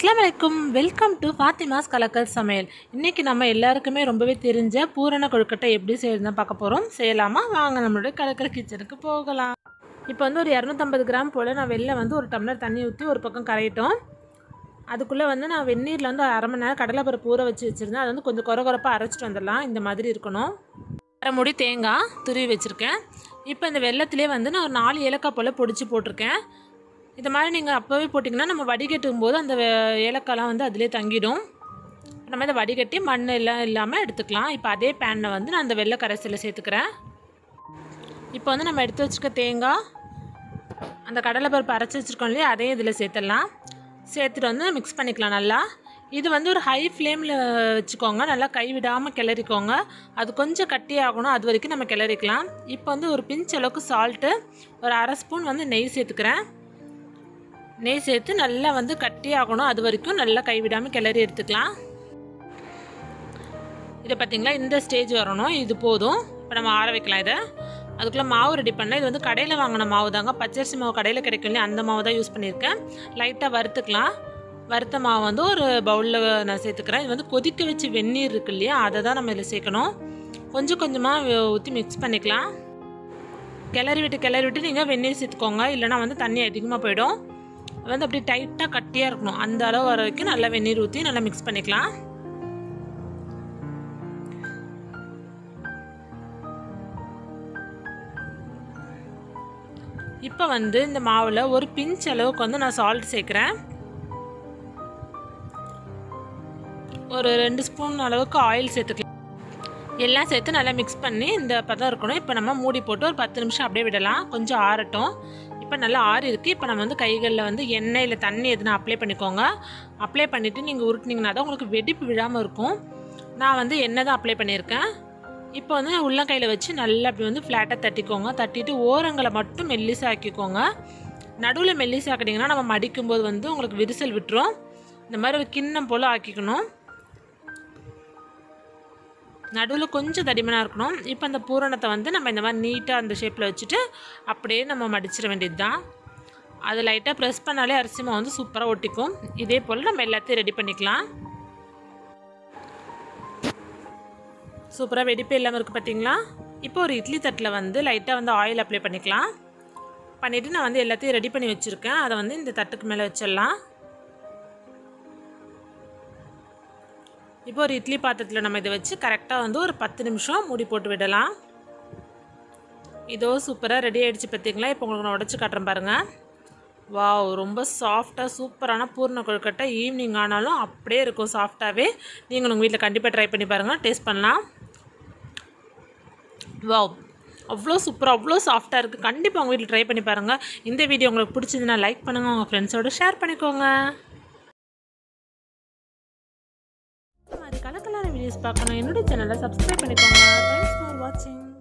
அஸ்லாம் வலைக்கும் welcome to Fathima's கலக்கல் சமையல் இன்றைக்கி நம்ம எல்லாருக்குமே ரொம்பவே தெரிஞ்ச பூரண கொழுக்கட்டை எப்படி செய்யறதுன்னு பார்க்க போகிறோம் செய்யலாமா வாங்க நம்மளுடைய கலக்கல் கிச்சனுக்கு போகலாம் இப்போ வந்து ஒரு இரநூத்தம்பது கிராம் போல் நான் வெளில வந்து ஒரு டம்ளர் தண்ணி ஊற்றி ஒரு பக்கம் கரையிட்டோம் அதுக்குள்ளே வந்து நான் வெந்நீரில் வந்து ஒரு அரை மணி நேரம் கடலைப்பருப்பு ஊற வச்சு வச்சுருந்தேன் அது வந்து கொஞ்சம் குறை குறைப்பாக அரைச்சிட்டு வந்துடலாம் இந்த மாதிரி இருக்கணும் அரை முடி தேங்காய் துருவி வச்சுருக்கேன் இப்போ இந்த வெள்ளத்திலே வந்து நான் ஒரு நாலு ஏலக்காய் போல் பொடிச்சு போட்டிருக்கேன் இது மாதிரி நீங்கள் அப்போவே போட்டிங்கன்னா நம்ம வடிகட்டும் போது அந்த வே- ஏலக்காய்லாம் வந்து அதிலே தங்கிடும் நம்ம இதை வடிகட்டி மண் எல்லாம் இல்லாமல் எடுத்துக்கலாம் இப்போ அதே பேனில் வந்து நான் அந்த வெள்ளை கரைசலை சேர்த்துக்கிறேன் இப்போ வந்து நம்ம எடுத்து வச்சுருக்க தேங்காய் அந்த கடலைப்பருப்பு அரைச்சி வச்சுருக்கோம் இல்லையா அதையும் இதில் சேர்த்துடலாம் சேர்த்துட்டு வந்து மிக்ஸ் பண்ணிக்கலாம் நல்லா இது வந்து ஒரு ஹை ஃப்ளேமில் வச்சுக்கோங்க நல்லா கை விடாமல் கிளறிக்கோங்க அது கொஞ்சம் கட்டி ஆகணும் அது வரைக்கும் நம்ம கிளறிக்கலாம் இப்போ வந்து ஒரு பிஞ்ச் அளவுக்கு சால்ட்டு ஒரு அரை ஸ்பூன் வந்து நெய் சேர்த்துக்கிறேன் நெய் சேர்த்து நல்லா வந்து கட்டி ஆகணும் அது வரைக்கும் நல்லா கைவிடாமல் கிளறி எடுத்துக்கலாம் இதை பார்த்தீங்களா இந்த ஸ்டேஜ் வரணும் இது போதும் இப்போ நம்ம ஆற வைக்கலாம் இதை அதுக்குள்ளே மாவு ரெடி பண்ணேன் இது வந்து கடையில் வாங்கின மாவு தாங்க பச்சரிசி மாவு கடையில் கிடைக்கும் இல்லையா அந்த மாவு தான் யூஸ் பண்ணியிருக்கேன் லைட்டாக வறுத்துக்கலாம் வறுத்த மாவு வந்து ஒரு பவுலில் நான் சேர்த்துக்கிறேன் இது வந்து கொதிக்க வச்சு வெந்நீர் இருக்கு இல்லையா அதை தான் நம்ம இதில் சேர்க்கணும் கொஞ்சம் கொஞ்சமாக ஊற்றி மிக்ஸ் பண்ணிக்கலாம் கிளறி விட்டு கிளறி விட்டு நீங்கள் வெந்நீர் சேர்த்துக்கோங்க இல்லைனா வந்து தண்ணி அதிகமாக போயிடும் வந்து அப்படியே டைட்டாக கட்டியாக இருக்கணும் அந்த அளவு வர வரைக்கும் நல்லா வெந்நீர் ஊற்றி நல்லா மிக்ஸ் பண்ணிக்கலாம் இப்போ வந்து இந்த மாவில் ஒரு பிஞ்ச் அளவுக்கு வந்து நான் சால்ட் சேர்க்குறேன் ஒரு ரெண்டு ஸ்பூன் அளவுக்கு ஆயில் சேர்த்துக்கலாம் எல்லாம் சேர்த்து நல்லா மிக்ஸ் பண்ணி இந்த பதம் இருக்கணும் இப்போ நம்ம மூடி போட்டு ஒரு பத்து நிமிஷம் அப்படியே விடலாம் கொஞ்சம் ஆறட்டும் இப்போ நல்லா ஆறி இருக்குது இப்போ நம்ம வந்து கைகளில் வந்து எண்ணெயில் தண்ணி எதுனா அப்ளை பண்ணிக்கோங்க அப்ளை பண்ணிவிட்டு நீங்கள் உருட்டினீங்கன்னா தான் உங்களுக்கு வெடிப்பு விழாமல் இருக்கும் நான் வந்து எண்ணெய் தான் அப்ளை பண்ணியிருக்கேன் இப்போ வந்து உள்ளங்கையில் வச்சு நல்லா அப்படி வந்து ஃப்ளாட்டாக தட்டிக்கோங்க தட்டிட்டு ஓரங்களை மட்டும் மெல்லிசாக ஆக்கிக்கோங்க நடுவில் மெல்லிசாக ஆக்கிட்டிங்கன்னா நம்ம மடிக்கும்போது வந்து உங்களுக்கு விரிசல் விட்டுரும் இந்த மாதிரி ஒரு கிண்ணம் போல் ஆக்கிக்கணும் நடுவில் கொஞ்சம் தடிமனாக இருக்கணும் இப்போ அந்த பூரணத்தை வந்து நம்ம இந்த மாதிரி நீட்டாக அந்த ஷேப்பில் வச்சுட்டு அப்படியே நம்ம மடிச்சிட வேண்டியது தான் அது லைட்டாக ப்ரெஸ் பண்ணாலே அரிசி மாவு வந்து சூப்பராக ஒட்டிக்கும் இதே போல் நம்ம எல்லாத்தையும் ரெடி பண்ணிக்கலாம் சூப்பராக வெடிப்பே இல்லாமல் இருக்குது பார்த்தீங்களா இப்போ ஒரு இட்லி தட்டில் வந்து லைட்டாக வந்து ஆயில் அப்ளை பண்ணிக்கலாம் பண்ணிவிட்டு நான் வந்து எல்லாத்தையும் ரெடி பண்ணி வச்சுருக்கேன் அதை வந்து இந்த தட்டுக்கு மேலே வச்சிடலாம் இப்போ ஒரு இட்லி பாத்திரத்தில் நம்ம இதை வச்சு கரெக்டாக வந்து ஒரு பத்து நிமிஷம் மூடி போட்டு விடலாம் இதோ சூப்பராக ரெடி ஆகிடுச்சு பார்த்தீங்களா இப்போ உங்களுக்கு நான் உடச்சி காட்டுறேன் பாருங்கள் வாவ் ரொம்ப சாஃப்டாக சூப்பரான பூர்ண கொழுக்கட்டை ஈவினிங் ஆனாலும் அப்படியே இருக்கும் சாஃப்டாகவே நீங்கள் உங்கள் வீட்டில் கண்டிப்பாக ட்ரை பண்ணி பாருங்கள் டேஸ்ட் பண்ணலாம் வாவ் அவ்வளோ சூப்பராக அவ்வளோ சாஃப்டாக இருக்குது கண்டிப்பாக உங்கள் வீட்டில் ட்ரை பண்ணி பாருங்கள் இந்த வீடியோ உங்களுக்கு பிடிச்சதுன்னா லைக் பண்ணுங்கள் உங்கள் ஃப்ரெண்ட்ஸோட ஷேர் பண்ணிக்கோங்க இந்த மாதிரி கலக்கலான வீடியோஸ் பார்க்கணும் என்னோட சேனலை சப்ஸ்கிரைப் பண்ணிக்கோங்க தேங்க்ஸ் ஃபார் வாட்சிங்